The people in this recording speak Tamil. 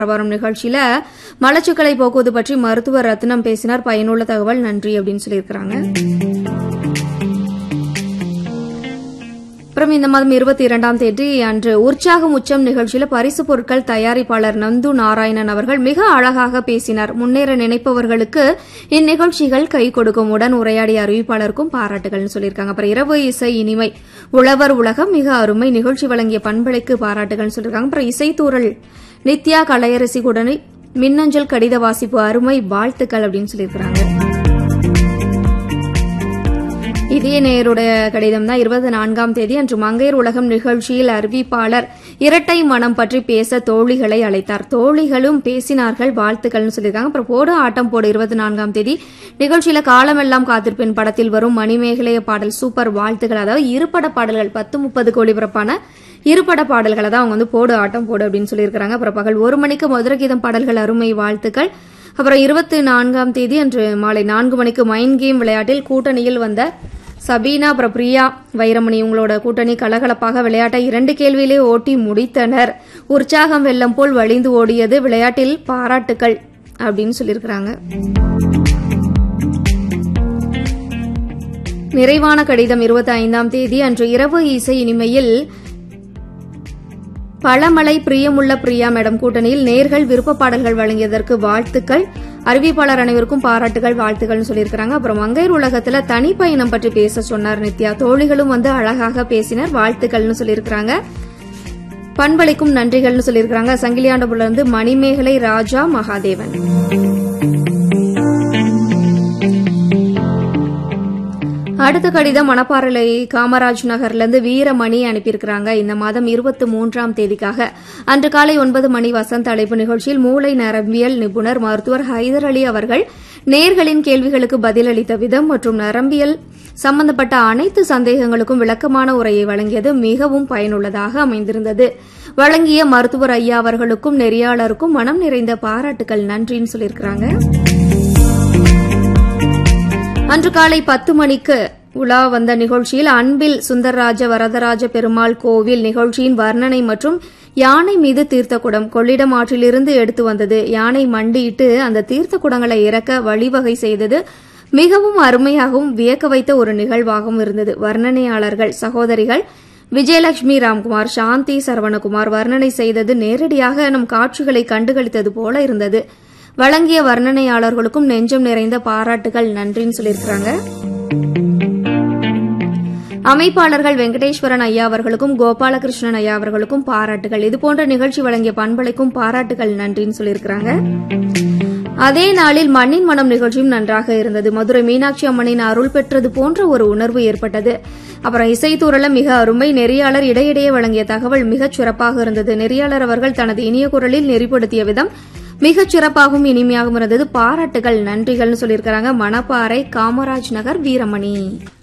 வரும் நிகழ்ச்சியில மலச்சிக்கலை போக்குவது பற்றி மருத்துவர் ரத்னம் பேசினார் பயனுள்ள தகவல் நன்றி அப்படின்னு சொல்லியிருக்கிறாங்க அப்புறம் இந்த மாதம் இருபத்தி இரண்டாம் தேதி அன்று உற்சாகம் உச்சம் நிகழ்ச்சியில பரிசு பொருட்கள் தயாரிப்பாளர் நந்து நாராயணன் அவர்கள் மிக அழகாக பேசினார் முன்னேற நினைப்பவர்களுக்கு இந்நிகழ்ச்சிகள் கை கொடுக்கும் உடன் உரையாடிய அறிவிப்பாளருக்கும் பாராட்டுகள்னு சொல்லியிருக்காங்க அப்புறம் இரவு இசை இனிமை உழவர் உலகம் மிக அருமை நிகழ்ச்சி வழங்கிய பண்பலைக்கு பாராட்டுகள்னு சொல்லியிருக்காங்க அப்புறம் இசைத்தூரல் நித்யா கலையரசி குடனை மின்னஞ்சல் கடித வாசிப்பு அருமை வாழ்த்துக்கள் அப்படின்னு சொல்லியிருக்கிறாங்க இதே நேருடைய கடிதம் தான் இருபத்தி நான்காம் தேதி அன்று மங்கையர் உலகம் நிகழ்ச்சியில் அறிவிப்பாளர் இரட்டை மனம் பற்றி பேச தோழிகளை அழைத்தார் தோழிகளும் பேசினார்கள் வாழ்த்துக்கள்னு சொல்லியிருக்காங்க அப்புறம் போடு ஆட்டம் போடு இருபத்தி நான்காம் தேதி நிகழ்ச்சியில காலமெல்லாம் காத்திருப்பேன் படத்தில் வரும் மணிமேகலைய பாடல் சூப்பர் வாழ்த்துக்கள் அதாவது இருபட பாடல்கள் பத்து முப்பதுக்கு ஒளிபரப்பான இருபட பாடல்களை தான் அவங்க வந்து போடு ஆட்டம் போடு அப்படின்னு சொல்லியிருக்காங்க அப்புறம் பகல் ஒரு மணிக்கு மதுரகீதம் பாடல்கள் அருமை வாழ்த்துக்கள் அப்புறம் இருபத்தி நான்காம் தேதி அன்று மாலை நான்கு மணிக்கு மைண்ட் கேம் விளையாட்டில் கூட்டணியில் வந்த சபீனா அப்புறம் பிரியா வைரமணி உங்களோட கூட்டணி கலகலப்பாக விளையாட்டை இரண்டு கேள்வியிலே ஓட்டி முடித்தனர் உற்சாகம் வெள்ளம் போல் வழிந்து ஓடியது விளையாட்டில் பாராட்டுக்கள் அப்படின்னு சொல்லியிருக்கிறாங்க நிறைவான கடிதம் இருபத்தி ஐந்தாம் தேதி அன்று இரவு இசை இனிமையில் பழமலை பிரியமுள்ள பிரியா மேடம் கூட்டணியில் நேர்கள் விருப்ப பாடல்கள் வழங்கியதற்கு வாழ்த்துக்கள் அறிவிப்பாளர் அனைவருக்கும் பாராட்டுகள் வாழ்த்துக்கள்னு சொல்லியிருக்காங்க அப்புறம் மங்கையர் உலகத்துல தனி பயணம் பற்றி பேச சொன்னார் நித்யா தோழிகளும் வந்து அழகாக பேசினர் வாழ்த்துக்கள்னு சொல்லியிருக்காங்க பண்பளிக்கும் நன்றிகள்னு சொல்லியிருக்காங்க சங்கிலியாண்டபுல இருந்து மணிமேகலை ராஜா மகாதேவன் அடுத்த கடிதம் மணப்பாறை காமராஜ் நகர்ல இருந்து வீரமணி அனுப்பியிருக்கிறாங்க இந்த மாதம் இருபத்தி மூன்றாம் தேதிக்காக அன்று காலை ஒன்பது மணி வசந்த் அழைப்பு நிகழ்ச்சியில் மூளை நரம்பியல் நிபுணர் மருத்துவர் ஹைதர் அலி அவர்கள் நேர்களின் கேள்விகளுக்கு பதிலளித்த விதம் மற்றும் நரம்பியல் சம்பந்தப்பட்ட அனைத்து சந்தேகங்களுக்கும் விளக்கமான உரையை வழங்கியது மிகவும் பயனுள்ளதாக அமைந்திருந்தது வழங்கிய மருத்துவர் ஐயா அவர்களுக்கும் நெறியாளருக்கும் மனம் நிறைந்த பாராட்டுகள் நன்றின்னு சொல்லியிருக்கிறாங்க அன்று காலை பத்து மணிக்கு உலா வந்த நிகழ்ச்சியில் அன்பில் சுந்தரராஜ வரதராஜ பெருமாள் கோவில் நிகழ்ச்சியின் வர்ணனை மற்றும் யானை மீது தீர்த்த குடம் கொள்ளிடம் ஆற்றிலிருந்து எடுத்து வந்தது யானை மண்டியிட்டு அந்த தீர்த்த குடங்களை இறக்க வழிவகை செய்தது மிகவும் அருமையாகவும் வியக்க வைத்த ஒரு நிகழ்வாகவும் இருந்தது வர்ணனையாளர்கள் சகோதரிகள் விஜயலட்சுமி ராம்குமார் சாந்தி சரவணகுமார் வர்ணனை செய்தது நேரடியாக நம் காட்சிகளை கண்டுகளித்தது போல இருந்தது வழங்கிய வர்ணனையாளர்களுக்கும் நெஞ்சம் நிறைந்த பாராட்டுகள் நன்றின்னு சொல்லியிருக்கிறாங்க அமைப்பாளர்கள் வெங்கடேஸ்வரன் ஐயா அவர்களுக்கும் கோபாலகிருஷ்ணன் ஐயா அவர்களுக்கும் பாராட்டுகள் இதுபோன்ற நிகழ்ச்சி வழங்கிய பண்பலைக்கும் பாராட்டுகள் நன்றின்னு சொல்லியிருக்கிறாங்க அதே நாளில் மண்ணின் மனம் நிகழ்ச்சியும் நன்றாக இருந்தது மதுரை மீனாட்சி அம்மனின் அருள் பெற்றது போன்ற ஒரு உணர்வு ஏற்பட்டது அப்புறம் இசைத்தூரல மிக அருமை நெறியாளர் இடையிடையே வழங்கிய தகவல் மிகச் சிறப்பாக இருந்தது நெறியாளர் அவர்கள் தனது இனிய குரலில் நெறிப்படுத்திய விதம் மிகச் சிறப்பாகவும் இனிமையாகவும் இருந்தது பாராட்டுகள் நன்றிகள்னு சொல்லியிருக்கிறாங்க மணப்பாறை காமராஜ் நகர் வீரமணி